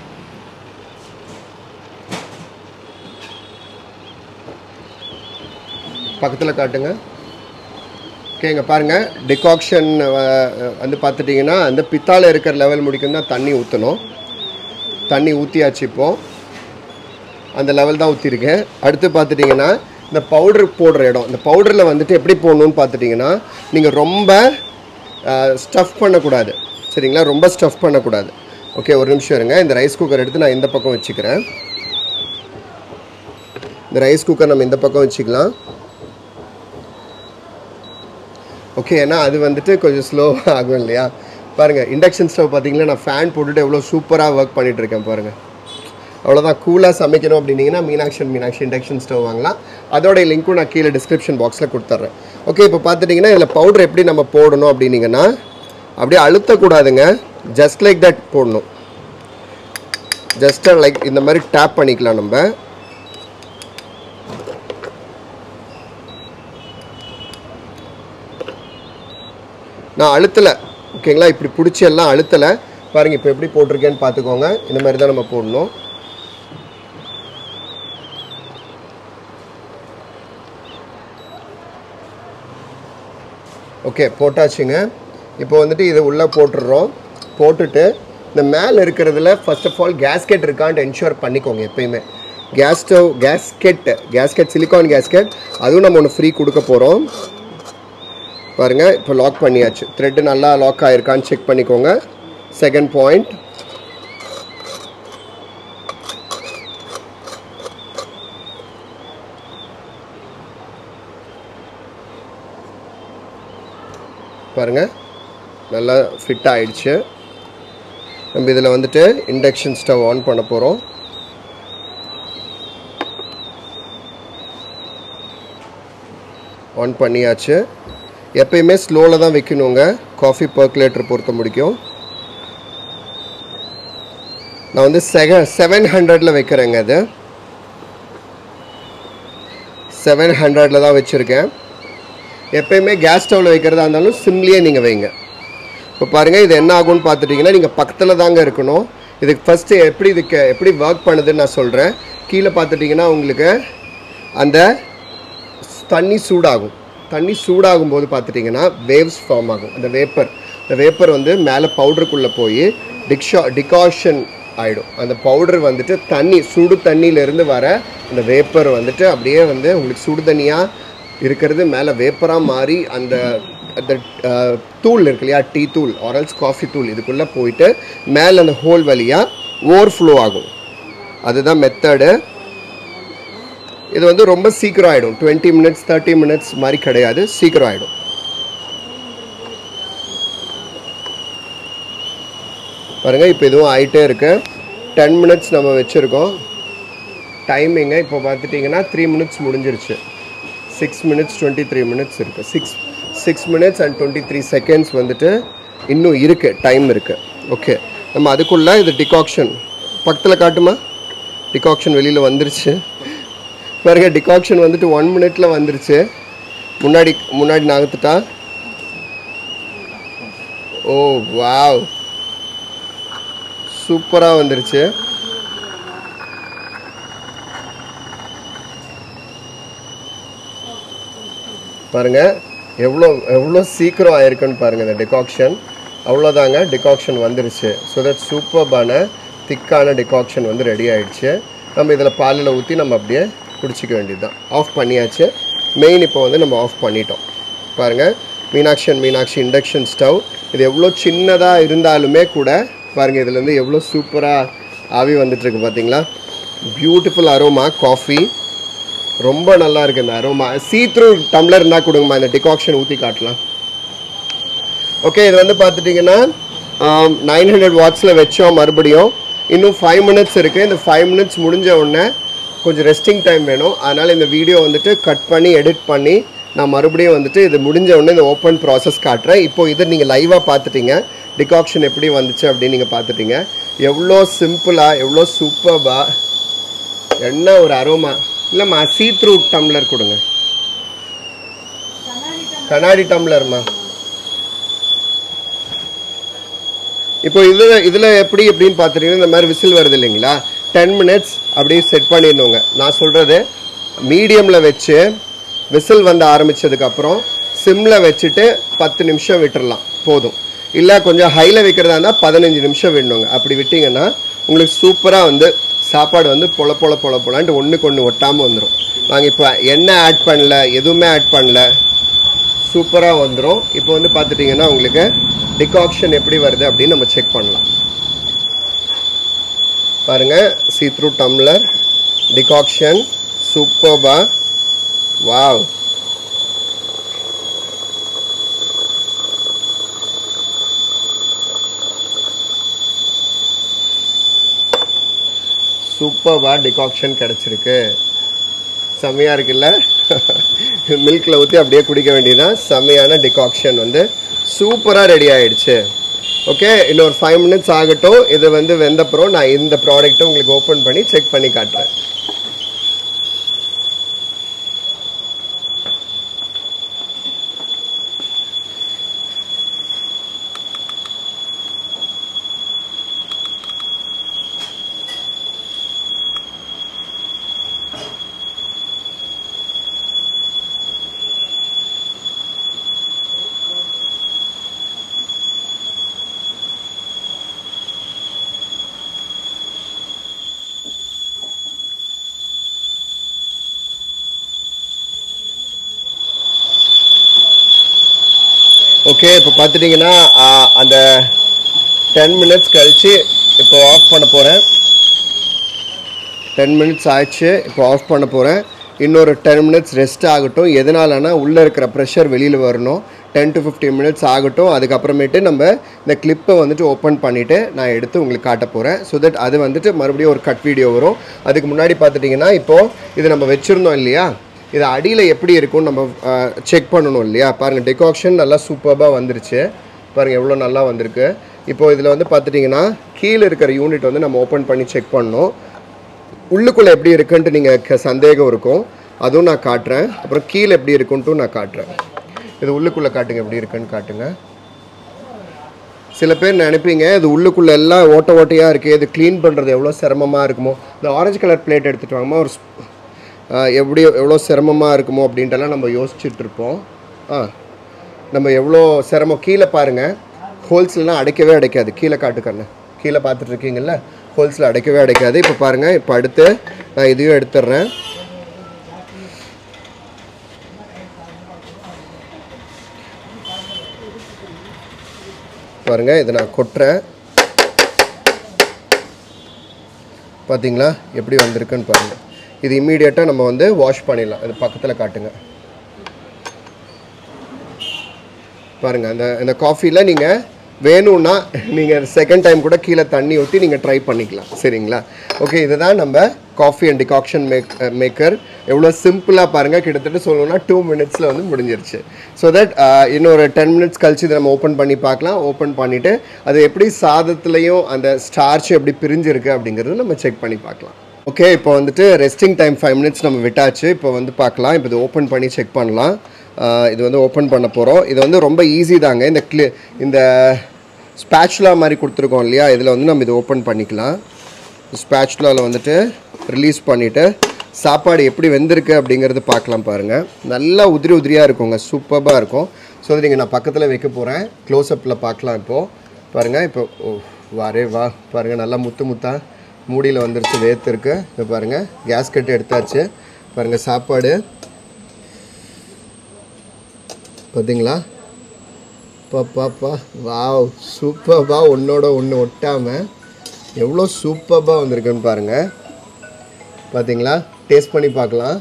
Speaker 1: பக்கத்தில் காட்டுங்க ஓகே இங்கே பாருங்கள் டிகாக்ஷன் வந்து பார்த்துட்டிங்கன்னா அந்த பித்தால இருக்கிற லெவல் முடிக்கும் தான் தண்ணி ஊற்றணும் தண்ணி ஊற்றியாச்சு இப்போது அந்த லெவல் தான் ஊற்றிருக்கேன் அடுத்து பார்த்துட்டிங்கன்னா இந்த பவுடர் போடுற இடம் இந்த பவுடரில் வந்துட்டு எப்படி போடணும்னு பார்த்துட்டிங்கன்னா நீங்கள் ரொம்ப ஸ்டஃப் பண்ணக்கூடாது சரிங்களா ரொம்ப ஸ்டஃப் பண்ணக்கூடாது ஓகே ஒரு நிமிஷம் இருங்க இந்த ரைஸ் குக்கர் எடுத்து நான் இந்த பக்கம் வச்சுக்கிறேன் இந்த ரைஸ் குக்கர் நம்ம இந்த பக்கம் வச்சுக்கலாம் ஓகே ஏன்னா அது வந்துட்டு கொஞ்சம் ஸ்லோவாக ஆகும் இல்லையா பாருங்கள் இண்டக்ஷன் ஸ்டவ் பார்த்தீங்கன்னா நான் ஃபேன் போட்டுட்டு எவ்வளோ சூப்பராக ஒர்க் பண்ணிட்டு இருக்கேன் பாருங்கள் அவ்வளோதான் கூலாக சமைக்கணும் அப்படின்னீங்கன்னா மீனாட்சி மீனாட்சி இண்டக்ஷன் ஸ்டவ் வாங்கலாம் அதோட லிங்க்கும் நான் கீழே டிஸ்கிரிப்ஷன் பாக்ஸில் கொடுத்துட்றேன் ஓகே இப்போ பார்த்துட்டிங்கன்னா இதில் பவுடர் எப்படி நம்ம போடணும் அப்படின்னீங்கன்னா அப்படியே அழுத்தக்கூடாதுங்க ஜஸ்ட் லைக் தட் போடணும் ஜஸ்ட்டாக லைக் இந்த மாதிரி டேப் பண்ணிக்கலாம் நம்ம நான் அழுத்தலை ஓகேங்களா இப்படி பிடிச்சி எல்லாம் அழுத்தலை பாருங்கள் இப்போ எப்படி போட்டிருக்கேன்னு பார்த்துக்கோங்க இந்த மாதிரி தான் நம்ம போடணும் ஓகே போட்டாச்சுங்க இப்போ வந்துட்டு இதை உள்ளே போட்டுடுறோம் போட்டுட்டு இந்த மேலே இருக்கிறதுல ஃபர்ஸ்ட் ஆஃப் ஆல் கேஸ்கெட் இருக்கான்ட்டு என்ஷூர் பண்ணிக்கோங்க எப்பயுமே gas stove gasket gasket silicon gasket அதுவும் நம்ம ஒன்று ஃப்ரீ கொடுக்க போகிறோம் பாருங்கள் இப்போ லாக் பண்ணியாச்சு த்ரெட்டு நல்லா லாக் ஆகிருக்கான்னு செக் பண்ணிக்கோங்க செகண்ட் பாயிண்ட் பாருங்கள் நல்லா ஃபிட் ஆயிடுச்சு நம்ம இதில் வந்துட்டு இண்டக்ஷன் ஸ்டவ் ஆன் பண்ண போகிறோம் ஆன் பண்ணியாச்சு எப்பயுமே ஸ்லோவில் தான் வைக்கணுங்க காஃபி பர்க்குலேட்டர் பொறுத்த முடிக்கும் நான் வந்து செக செவன் ஹண்ட்ரடில் வைக்கிறேங்க அது செவன் ஹண்ட்ரடில் தான் வச்சுருக்கேன் எப்பயுமே கேஸ் ஸ்டவ்வில் வைக்கிறதா இருந்தாலும் சிம்லியே நீங்கள் வைங்க இப்போ பாருங்கள் இது என்ன ஆகும்னு பார்த்துட்டிங்கன்னா நீங்கள் பக்கத்தில் தாங்க இருக்கணும் இதுக்கு ஃபஸ்ட்டு எப்படி இதுக்கு எப்படி ஒர்க் பண்ணுதுன்னு நான் சொல்கிறேன் கீழே பார்த்துட்டிங்கன்னா உங்களுக்கு அந்த தண்ணி சூடாகும் தண்ணி சூடாகும் போது பார்த்துட்டிங்கன்னா வேவ்ஸ் ஃபார்ம் ஆகும் அந்த வேப்பர் இந்த வேப்பர் வந்து மேலே பவுடருக்குள்ளே போய் டிக்ஷா டிகாஷன் ஆகிடும் அந்த பவுடர் வந்துட்டு தண்ணி சுடு தண்ணியிலேருந்து வர அந்த வேப்பர் வந்துட்டு அப்படியே வந்து உங்களுக்கு சுடு தண்ணியாக இருக்கிறது மேலே வேப்பராக மாறி அந்த அந்த அஹ், தூள் இருக்கு இல்லையா டீ தூள் ஆரல்ஸ் காஃபி தூள் இதுக்குள்ளே போயிட்டு மேலே அந்த ஹோல் வழியாக ஓவர்ஃப்ளோ ஆகும் அதுதான் மெத்தடு இது வந்து ரொம்ப சீக்கிரம் ஆகிடும் டுவெண்ட்டி மினிட்ஸ் தேர்ட்டி மினிட்ஸ் மாதிரி கிடையாது சீக்கிரம் ஆகிடும் பாருங்கள் இப்போ இதுவும் ஆகிட்டே இருக்கு டென் மினிட்ஸ் நம்ம வச்சுருக்கோம் டைமிங்க இப்போ பார்த்துட்டிங்கன்னா த்ரீ மினிட்ஸ் முடிஞ்சிருச்சு six minutes twenty three minutes இருக்குது six six minutes and twenty three seconds வந்துட்டு இன்னும் இருக்குது டைம் இருக்குது ஓகே நம்ம அதுக்குள்ளே இது டிகாக்ஷன் பக்கத்தில் காட்டுமா டிகாக்ஷன் வெளியில் வந்துருச்சு பாருங்க டிகாக்ஷன் வந்துட்டு ஒன் மினிட்ல வந்துருச்சு முன்னாடி முன்னாடி நகர்த்துட்டா ஓ வாவ் சூப்பராக வந்துருச்சு பாருங்கள் எவ்வளோ எவ்வளோ சீக்கிரம் ஆயிருக்குன்னு பாருங்கள் இந்த டிகாக்ஷன் அவ்வளோதாங்க டிகாக்ஷன் வந்துருச்சு ஸோ தட் சூப்பர்பான திக்கான டிகாக்ஷன் வந்து ரெடி ஆயிடுச்சு நம்ம இதில் பாலில் ஊற்றி நம்ம அப்படியே குடிச்சிக்க வேண்டியது தான் ஆஃப் பண்ணியாச்சு மெயின் இப்போ வந்து நம்ம ஆஃப் பண்ணிட்டோம் பாருங்கள் Meenakshi and Meenakshi induction stove இது எவ்வளோ சின்னதாக இருந்தாலுமே கூட பாருங்கள் இதுலேருந்து எவ்வளோ சூப்பராக ஆவி வந்துட்டுருக்கு பார்த்தீங்களா பியூட்டிஃபுல் அரோமா காஃபி ரொம்ப நல்லா இருக்கு இந்த அரோமா சீ த்ரூ டம்ளர் இருந்தால் கொடுங்கம்மா இந்த டிகாக்ஷன் ஊற்றி காட்டலாம் ஓகே இது வந்து பார்த்துட்டிங்கன்னா நைன் ஹண்ட்ரட் வாட்ஸில் வச்சோம் மறுபடியும் இன்னும் ஃபைவ் மினிட்ஸ் இருக்குது இந்த ஃபைவ் மினிட்ஸ் முடிஞ்ச உடனே கொஞ்சம் ரெஸ்டிங் டைம் வேணும் அதனால் இந்த வீடியோ வந்துட்டு கட் பண்ணி எடிட் பண்ணி நான் மறுபடியும் வந்துட்டு இது முடிஞ்ச உடனே இந்த ஓப்பன் ப்ராசஸ் காட்டுறேன் இப்போ இதை நீங்கள் லைவாக பார்த்துட்டீங்க டிகாக்ஷன் எப்படி வந்துச்சு அப்படின்னு நீங்கள் பார்த்துட்டீங்க எவ்வளோ சிம்பிளாக எவ்வளோ சூப்பர்பாக என்ன ஒரு அரோமா இல்லைம்மா சீ த்ரூ டம்ளர் கொடுங்க கண்ணாடி டம்ளர்மா இப்போ இதில் இதில் எப்படி எப்படின்னு பார்த்துட்டீங்கன்னா இந்த மாதிரி விசில் வருது இல்லைங்களா டென் மினிட்ஸ் அப்படியே செட் பண்ணிடணுங்க நான் சொல்கிறது மீடியமில் வச்சு விசில் வந்து ஆரம்பித்ததுக்கப்புறம் சிம்மில் வச்சுட்டு பத்து நிமிஷம் விட்டுறலாம் போதும் இல்லை கொஞ்சம் ஹையில் வைக்கிறதா இருந்தால் பதினஞ்சு நிமிஷம் விடணுங்க அப்படி விட்டிங்கன்னா உங்களுக்கு சூப்பராக வந்து சாப்பாடு வந்து பொல பொல பொல பொலான்ட்டு ஒன்றுக்கு ஒன்று ஒட்டாமல் வந்துடும் நாங்கள் இப்போ எண்ணெய் ஆட் பண்ணல எதுவுமே ஆட் பண்ணல சூப்பராக வந்துடும் இப்போ வந்து பார்த்துட்டிங்கன்னா உங்களுக்கு டிகாக்ஷன் எப்படி வருது அப்படின்னு நம்ம செக் பண்ணலாம் பாருங்கள் சீத்ரூ டம்ளர் டிகாக்ஷன் சூப்பர்பா வாவ் சூப்பர்பா டிகாக்ஷன் கிடச்சிருக்கு செம்மையாக இருக்குல்ல மில்கில் ஊற்றி அப்படியே குடிக்க வேண்டியதான் செம்மையான டிகாக்ஷன் வந்து சூப்பராக ரெடி ஆயிடுச்சு ஓகே இன்னொரு ஃபைவ் மினிட்ஸ் ஆகட்டும் இது வந்து வெந்தப்புறம் நான் இந்த ப்ராடக்ட்டை உங்களுக்கு ஓப்பன் பண்ணி செக் பண்ணி காட்டுறேன் ஓகே இப்போ பார்த்துட்டிங்கன்னா ஆஹ், அந்த டென் மினிட்ஸ் கழிச்சு இப்போ ஆஃப் பண்ண போகிறேன் டென் மினிட்ஸ் ஆயிடுச்சு இப்போ ஆஃப் பண்ண போகிறேன் இன்னொரு டென் மினிட்ஸ் ரெஸ்ட் ஆகட்டும் எதனாலனா உள்ளே இருக்கிற ப்ரெஷர் வெளியில் வரணும் டென் டு 15 மினிட்ஸ் ஆகட்டும் அதுக்கப்புறமேட்டு நம்ம இந்த கிளிப்பை வந்துட்டு ஓப்பன் பண்ணிவிட்டு நான் எடுத்து உங்களுக்கு காட்ட போகிறேன் ஸோ தட் அது வந்துட்டு மறுபடியும் ஒரு கட் வீடியோ வரும் அதுக்கு முன்னாடி பார்த்துட்டிங்கன்னா இப்போது இது நம்ம வச்சுருந்தோம் இல்லையா இது அடியில் எப்படி இருக்கும்னு நம்ம செக் பண்ணணும் இல்லையா பாருங்கள் டெகாக்ஷன் நல்லா சூப்பராக வந்துருச்சு பாருங்கள் எவ்வளோ நல்லா வந்திருக்கு இப்போ இதில் வந்து பார்த்துட்டிங்கன்னா கீழே இருக்கிற யூனிட் வந்து நம்ம ஓப்பன் பண்ணி செக் பண்ணணும் உள்ளுக்குள்ளே எப்படி இருக்குன்ட்டு நீங்கள் சந்தேகம் இருக்கும் அதுவும் நான் காட்டுறேன் அப்புறம் கீழே எப்படி இருக்குன்ட்டும் நான் காட்டுறேன் இது உள்ளுக்குள்ளே காட்டுங்க எப்படி இருக்குன்னு காட்டுங்க சில பேர் நினைப்பீங்க இது உள்ளுக்குள்ளே எல்லாம் ஓட்ட ஓட்டையாக இருக்குது இது க்ளீன் பண்ணுறது எவ்வளோ சிரமமாக இருக்குமோ இந்த ஆரஞ்சு கலர் பிளேட் எடுத்துகிட்டு வாங்கம்மா ஒரு ஸ்ப்- ஆ, எப்படி எவ்வளோ சிரமமாக இருக்குமோ அப்படின்ட்டுலாம் நம்ம யோசிச்சுட்டு இருப்போம் ஆ நம்ம எவ்வளோ சிரமம் கீழே பாருங்கள் ஹோல்ஸ்லாம் அடைக்கவே அடைக்காது கீழே காட்டுக்கண்ணு கீழே பார்த்துட்டு இருக்கீங்கல்ல ஹோல்ஸில் அடைக்கவே அடைக்காது இப்போ பாருங்கள் இப்போ அடுத்து நான் இதையும் எடுத்துடுறேன் பாருங்கள் இதை நான் கொட்டுறேன் பார்த்தீங்களா எப்படி வந்திருக்குன்னு பாருங்கள் இது இம்மீடியட்டாக நம்ம வந்து வாஷ் பண்ணிடலாம் இது பக்கத்தில் காட்டுங்க பாருங்கள் அந்த இந்த காஃபியில் நீங்கள் வேணும்னா நீங்கள் செகண்ட் டைம் கூட கீழே தண்ணி ஊற்றி நீங்கள் ட்ரை பண்ணிக்கலாம் சரிங்களா ஓகே இதுதான் நம்ம coffee and decoction make maker எவ்வளோ சிம்பிளாக பாருங்கள் கிட்டத்தட்ட சொல்லணும்னா டூ மினிட்ஸில் வந்து முடிஞ்சிருச்சு ஸோ தட் இன்னொரு டென் மினிட்ஸ் கழிச்சு இதை நம்ம ஓப்பன் பண்ணி பார்க்கலாம் ஓப்பன் பண்ணிவிட்டு அது எப்படி சாதத்துலேயும் அந்த ஸ்டார்ச் எப்படி பிரிஞ்சிருக்கு அப்படிங்கிறது நம்ம செக் பண்ணி பார்க்கலாம் ஓகே இப்போ வந்துட்டு ரெஸ்டிங் டைம் ஃபைவ் மினிட்ஸ் நம்ம விட்டாச்சு இப்போ வந்து பார்க்கலாம் இப்போ இது ஓப்பன் பண்ணி செக் பண்ணலாம் ஆஹ் இது வந்து ஓப்பன் பண்ண போகிறோம் இது வந்து ரொம்ப ஈஸி தாங்க இந்த கிளி இந்த ஸ்பேச்சுலா மாதிரி கொடுத்துருக்கோம் இல்லையா இதில் வந்து நம்ம இது ஓப்பன் பண்ணிக்கலாம் ஸ்பேச்சுலாவில் வந்துட்டு ரிலீஸ் பண்ணிவிட்டு சாப்பாடு எப்படி வெந்திருக்கு அப்படிங்கிறது பார்க்கலாம் பாருங்கள் நல்லா உதிரி உதிரியாக இருக்குங்க சூப்பராக இருக்கும் ஸோ அதை நீங்கள் நான் பக்கத்தில் வைக்க போகிறேன் க்ளோஸ்அப்பில் பார்க்கலாம் இப்போது பாருங்கள் இப்போ ஓ வாரே வா பாருங்கள் நல்லா முத்து முத்தா மூடியில் வந்துருச்சு வேர்த்துருக்கு இப்போ பாருங்கள் கேஸ் கட்டு எடுத்தாச்சு பாருங்கள் சாப்பாடு பார்த்தீங்களா பா பாப்பா வாவ் சூப்பர்பாக ஒன்றோட ஒன்று ஒட்டாமல் எவ்வளோ சூப்பர்பாக வந்திருக்குன்னு பாருங்கள் பார்த்தீங்களா டேஸ்ட் பண்ணி பார்க்கலாம்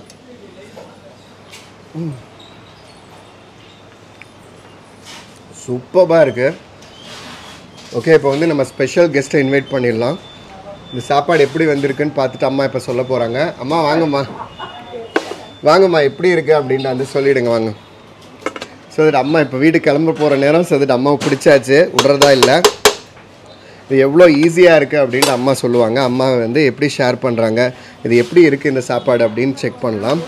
Speaker 1: சூப்பராக இருக்குது ஓகே இப்போ வந்து நம்ம ஸ்பெஷல் கெஸ்ட்டை இன்வைட் பண்ணிடலாம் இந்த சாப்பாடு எப்படி வந்திருக்குன்னு பார்த்துட்டு அம்மா இப்போ சொல்ல போகிறாங்க அம்மா வாங்கம்மா வாங்கம்மா எப்படி இருக்கு அப்படின்னு வந்து சொல்லிடுங்க வாங்க ஸோ தட் அம்மா இப்போ வீடு கிளம்ப போகிற நேரம் ஸோ தட் அம்மாவை பிடிச்சாச்சு விட்றதா இல்லை இது எவ்வளோ ஈஸியாக இருக்குது அப்படின்ட்டு அம்மா சொல்லுவாங்க அம்மா வந்து எப்படி ஷேர் பண்ணுறாங்க இது எப்படி இருக்குது இந்த சாப்பாடு அப்படின்னு செக் பண்ணலாம்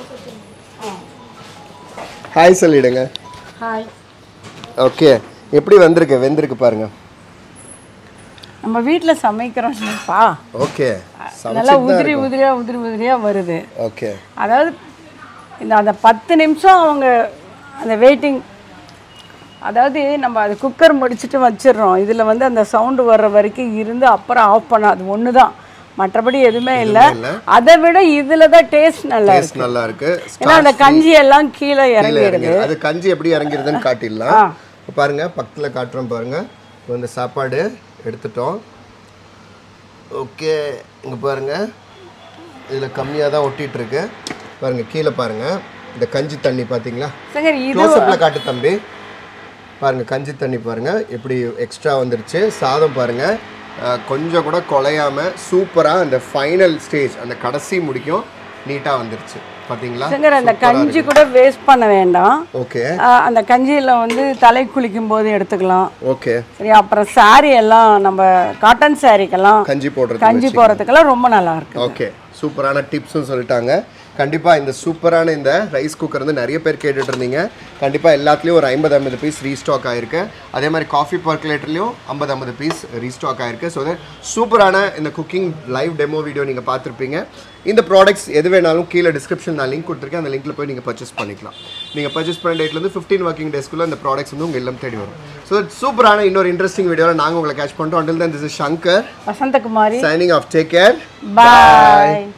Speaker 1: ஹாய் சொல்லிடுங்க
Speaker 2: ஹாய்
Speaker 1: ஓகே எப்படி வந்திருக்கு வெந்திருக்கு பாருங்க
Speaker 2: நம்ம வீட்டில் சமைக்கிறோம்ப்பா
Speaker 1: ஓகே
Speaker 2: நல்லா உதிரி உதிரியா உதிரி உதிரியா வருது
Speaker 1: ஓகே
Speaker 2: அதாவது இந்த அந்த பத்து நிமிஷம் அவங்க அந்த வெயிட்டிங் அதாவது நம்ம அது குக்கர் முடிச்சுட்டு வச்சிடுறோம் இதில் வந்து அந்த சவுண்டு வர்ற வரைக்கும் இருந்து அப்புறம் ஆஃப் பண்ண அது ஒன்று தான் மற்றபடி எதுவுமே இல்லை
Speaker 1: இல்ல.
Speaker 2: அதை விட இதில் தான் டேஸ்ட் நல்லா இருக்கு
Speaker 1: டேஸ்ட் நல்லா இருக்கு
Speaker 2: ஏன்னா அந்த கஞ்சி எல்லாம் கீழே
Speaker 1: கீழே
Speaker 2: இறங்கிடுது
Speaker 1: இறங்கிரு. அது கஞ்சி எப்படி இறங்கிருதுன்னு காட்டிடலாம் இப்ப பாருங்க பக்கத்தில் காட்டுறோம் பாருங்க இப்போ இந்த சாப்பாடு எடுத்துட்டோம் ஓகே இங்க பாருங்க இதில் கம்மியாக தான் ஒட்டிட்டு இருக்கு பாருங்க கீழே பாருங்க இந்த கஞ்சி தண்ணி பார்த்தீங்களா
Speaker 2: சங்கர் இது
Speaker 1: க்ளோஸ்அப்பில் காட்டு தம்பி பாருங்க கஞ்சி தண்ணி பாருங்க எப்படி எக்ஸ்ட்ரா வந்துருச்சு சாதம் பாருங்க அஹ், கொஞ்சம் கூட குலையாம சூப்பராக அந்த ஃபைனல் ஸ்டேஜ் அந்த கடைசி முடிக்கும் நீட்டாக வந்துருச்சு பார்த்தீங்களா
Speaker 2: சங்கர் அந்த கஞ்சி கூட வேஸ்ட் பண்ண வேண்டாம்
Speaker 1: ஓகே
Speaker 2: ஆஹ் அந்த கஞ்சியில் வந்து தலை குளிக்கும் போது எடுத்துக்கலாம்
Speaker 1: ஓகே
Speaker 2: சரி அப்புறம் saree எல்லாம் நம்ம காட்டன் சாரீக்கெல்லாம்
Speaker 1: கஞ்சி போடுறது
Speaker 2: கஞ்சி போகிறதுக்கெல்லாம் ரொம்ப நல்லா இருக்கு
Speaker 1: ஓகே சூப்பரான டிப்ஸும் சொல்லிட்டாங்க கண்டிப்பாக இந்த சூப்பரான இந்த ரைஸ் குக்கர் வந்து நிறைய பேர் கேட்டுட்டு இருந்தீங்க கண்டிப்பாக எல்லாத்துலேயும் ஒரு ஐம்பது ஐம்பது பீஸ் ரீஸ்டாக் ஆயிருக்கு அதே மாதிரி காஃபி பர்குலேட்டர்லேயும் ஐம்பது ஐம்பது பீஸ் ரீஸ்டாக் ஆயிருக்கு ஸோ சூப்பரான இந்த குக்கிங் லைவ் டெமோ வீடியோ நீங்கள் பார்த்துருப்பீங்க இந்த ப்ராடக்ட்ஸ் எது வேணாலும் கீழே டிஸ்கிரிப்ஷன் நான் லிங்க் கொடுத்துருக்கேன் அந்த லிங்க்கில் போய் நீங்கள் பர்ச்சேஸ் பண்ணிக்கலாம் நீங்கள் பர்ச்சேஸ் பண்ண டேட்லேருந்து ஃபிஃப்டீன் ஒர்க்கிங் டேஸ்க்குள்ளே இந்த ப்ராடக்ட்ஸ் வந்து உங்கள் இல்லம் தேடி வரும் ஸோ சூப்பரான இன்னொரு இன்ட்ரெஸ்டிங் வீடியோவில் நாங்கள் உங்களை கேட்ச் பண்ணுறோம் அண்டில் தான் this is Shankar
Speaker 2: Vasanthakumari
Speaker 1: signing off take care
Speaker 2: bye